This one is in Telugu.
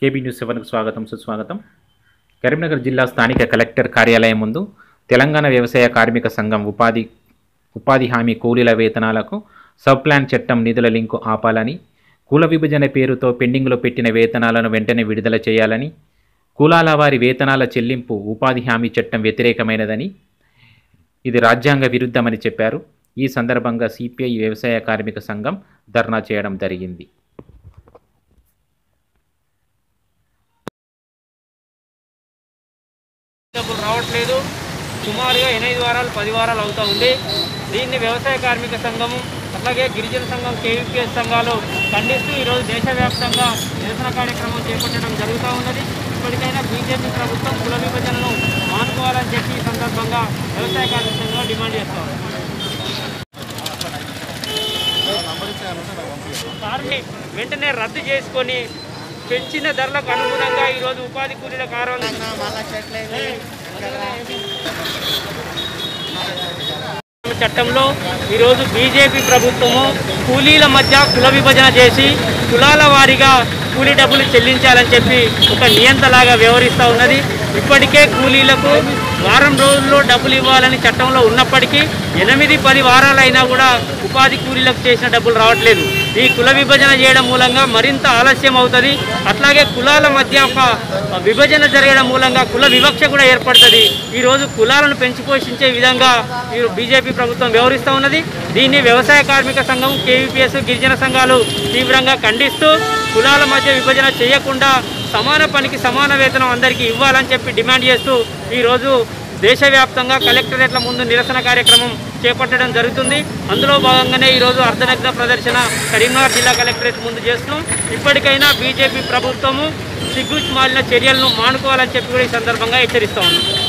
కేబీ న్యూస్ సెవెన్కు స్వాగతం సుస్వాగతం కరీంనగర్ జిల్లా స్థానిక కలెక్టర్ కార్యాలయం ముందు తెలంగాణ వ్యవసాయ కార్మిక సంఘం ఉపాధి ఉపాధి హామీ కూలీల వేతనాలకు సబ్ ప్లాన్ చట్టం నిధుల లింకు ఆపాలని కుల విభజన పేరుతో పెండింగ్లో పెట్టిన వేతనాలను వెంటనే విడుదల చేయాలని కులాల వారి వేతనాల చెల్లింపు ఉపాధి హామీ చట్టం వ్యతిరేకమైనదని ఇది రాజ్యాంగ విరుద్ధమని చెప్పారు ఈ సందర్భంగా సిపిఐ వ్యవసాయ కార్మిక సంఘం ధర్నా చేయడం జరిగింది డబ్బులు రావట్లేదు సుమారుగా ఎనిమిది వారాలు పది వారాలు అవుతా ఉంది దీన్ని వ్యవసాయ కార్మిక సంఘము అట్లాగే గిరిజన సంఘం కేవీపీఎస్ సంఘాలు ఖండిస్తూ ఈరోజు దేశవ్యాప్తంగా నిరసన కార్యక్రమం చేపట్టడం జరుగుతూ ఉన్నది ఇప్పటికైనా బీజేపీ ప్రభుత్వం కుల విభజనను మానుకోవాలని చెప్పి ఈ సందర్భంగా వ్యవసాయ కార్మిక సంఘం డిమాండ్ చేస్తా ఉంది సార్ని వెంటనే రద్దు చేసుకొని పెంచిన ధరలకు అనుగుణంగా ఈరోజు ఉపాధి కూలీల కారణం చట్టంలో ఈరోజు బీజేపీ ప్రభుత్వము కూలీల మధ్య కుల విభజన చేసి కులాల వారీగా కూలీ డబ్బులు చెల్లించాలని చెప్పి ఒక నియంతలాగా వ్యవహరిస్తూ ఉన్నది ఇప్పటికే కూలీలకు వారం రోజుల్లో డబ్బులు ఇవ్వాలని చట్టంలో ఉన్నప్పటికీ ఎనిమిది పది వారాలైనా కూడా ఉపాధి కూలీలకు చేసిన డబ్బులు రావట్లేదు ఈ కుల విభజన చేయడం మూలంగా మరింత ఆలస్యం అవుతుంది అట్లాగే కులాల మధ్య ఒక విభజన జరగడం మూలంగా కుల వివక్ష కూడా ఏర్పడుతుంది ఈరోజు కులాలను పెంచి పోషించే విధంగా ఈ బీజేపీ ప్రభుత్వం వ్యవహరిస్తూ ఉన్నది దీన్ని వ్యవసాయ కార్మిక సంఘం కేవీపీఎస్ గిరిజన సంఘాలు తీవ్రంగా ఖండిస్తూ కులాల మధ్య విభజన చేయకుండా సమాన పనికి సమాన వేతనం అందరికీ ఇవ్వాలని చెప్పి డిమాండ్ చేస్తూ ఈరోజు దేశవ్యాప్తంగా కలెక్టరేట్ల ముందు నిరసన కార్యక్రమం చేపట్టడం జరుగుతుంది అందులో భాగంగానే ఈరోజు అర్ధనగ్న ప్రదర్శన కరీంనగర్ జిల్లా కలెక్టరేట్ ముందు చేస్తున్నాం ఇప్పటికైనా బీజేపీ ప్రభుత్వము సిగ్గు మాలిన చర్యలను మానుకోవాలని చెప్పి కూడా ఈ సందర్భంగా హెచ్చరిస్తా ఉన్నాం